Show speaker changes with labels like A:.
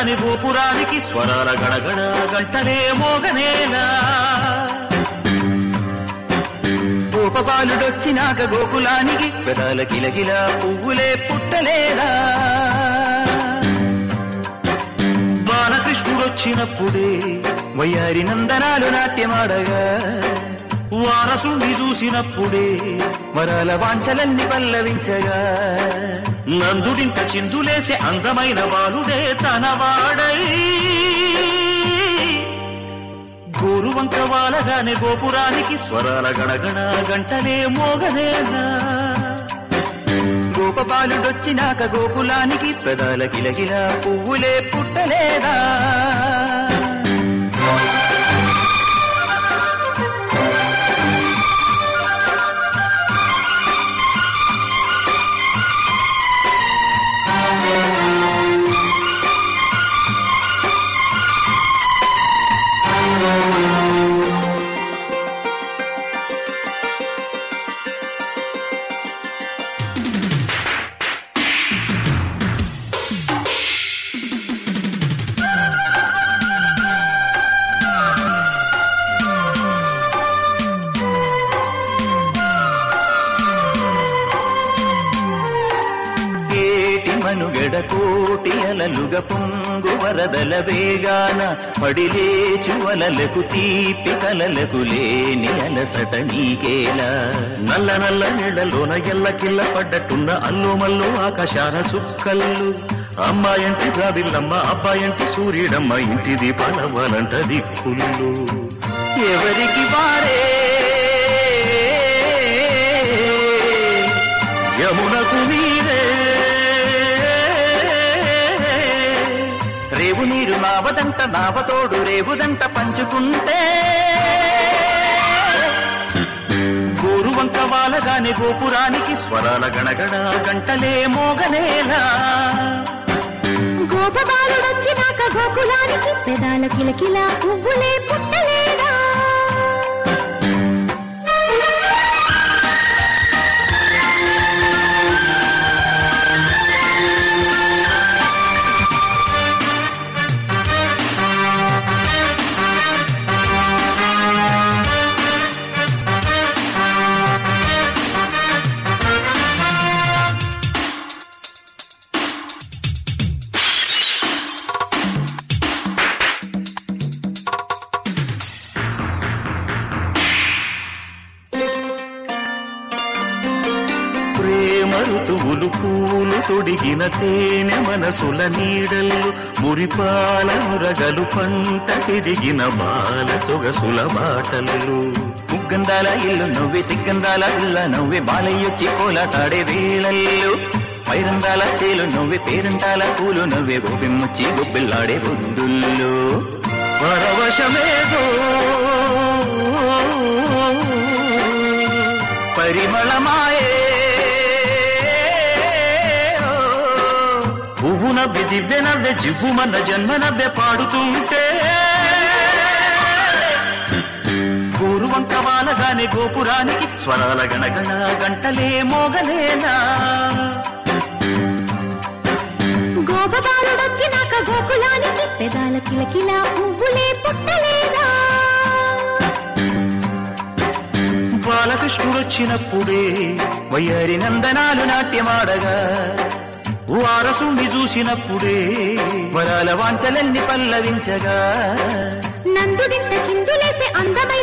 A: వాలగాని గోపురానికి స్వరాల గడగడ గంటనే మోగనేలా గోపబాలుడొచ్చినాక గోకులానికి పెదాల కిలకిల పువ్వులే పుట్టలేదా బాలకృష్ణుడొచ్చినప్పుడే వయ్యారి నందనాలు నాట్యమాడగా వారసుండి చూసినప్పుడే వరాల వాంఛలన్నీ పల్లవించగా నందుడింత చిందులేసే అందమైన బాలుడే తనవాడై గోరువంక వాలగానే గోపురానికి స్వరాల గణగణ గంటనే మోగనేనా గోపబాలుడొచ్చినాక గోకులానికి పెదాల కిలకిల పువ్వులే పుట్టలేదా ఏటి మనుగడ కోటి అలలుగ పొంగు వరదల వేగాన పడిలేచు అలలకు తీపి కలలకు లేని అలసట నీకేలా నల్ల నల్ల నీళ్లలోన ఎల్ల కిల్ల పడ్డట్టున్న అల్లు మల్లు ఆకాశాన చుక్కల్లు అమ్మాయంటి జాబిల్లమ్మ అబ్బాయంటి సూర్యుడమ్మ ఇంటి దీపాలవ్వాలంట దిక్కులు ఎవరికి వారే యమునకు నీరే రేవు నీరు నావదంట నావతోడు రేవుదంట పంచుకుంటే గోరువంక వాలగానే గోపురానికి స్వరాల గణగణ గంటలే మోగనేలా
B: గోపబాలుడొచ్చినాక గోకులానికి పెదాల కిలకిల పువ్వులే పుట్టలేదా
A: ప్రేమ ఋతువులు పూలు తొడిగిన తేనె మనసుల నీడల్లు మురిపాల మురగలు పంట తిరిగిన బాల సొగసుల బాటలు ముగ్గందాల ఇల్లు నవ్వే సిగ్గందాల ఇల్ల నవ్వే బాలయ్యొచ్చి కోలాటాడే వేళల్లో పైరందాల చేలు నవ్వే పేరంటాల పూలు నవ్వే గోపిమ్మొచ్చి గొబ్బిల్లాడే బుద్ధుల్లో పరవశమేదో పరిమళమాయే పువ్వు నవ్వె దివ్య నవ్వె జివ్వుమన్న జన్మ నవ్వె పాడుతుంటే పూర్వంక వాలగానే గోపురానికి స్వరాల గణగణ గంటలే మోగలేనా
B: గోపబాలుడొచ్చినాక గోకులానికి పెదాల కిలకిల పువ్వులే పుట్టలేదా
A: బాలకృష్ణుడొచ్చినప్పుడే వయ్యారి నందనాలు నాట్యమాడగా వారసుండి చూసినప్పుడే వరాల వాంఛలన్నీ పల్లవించగా
B: నందుడింత చిందులేసే అందమైన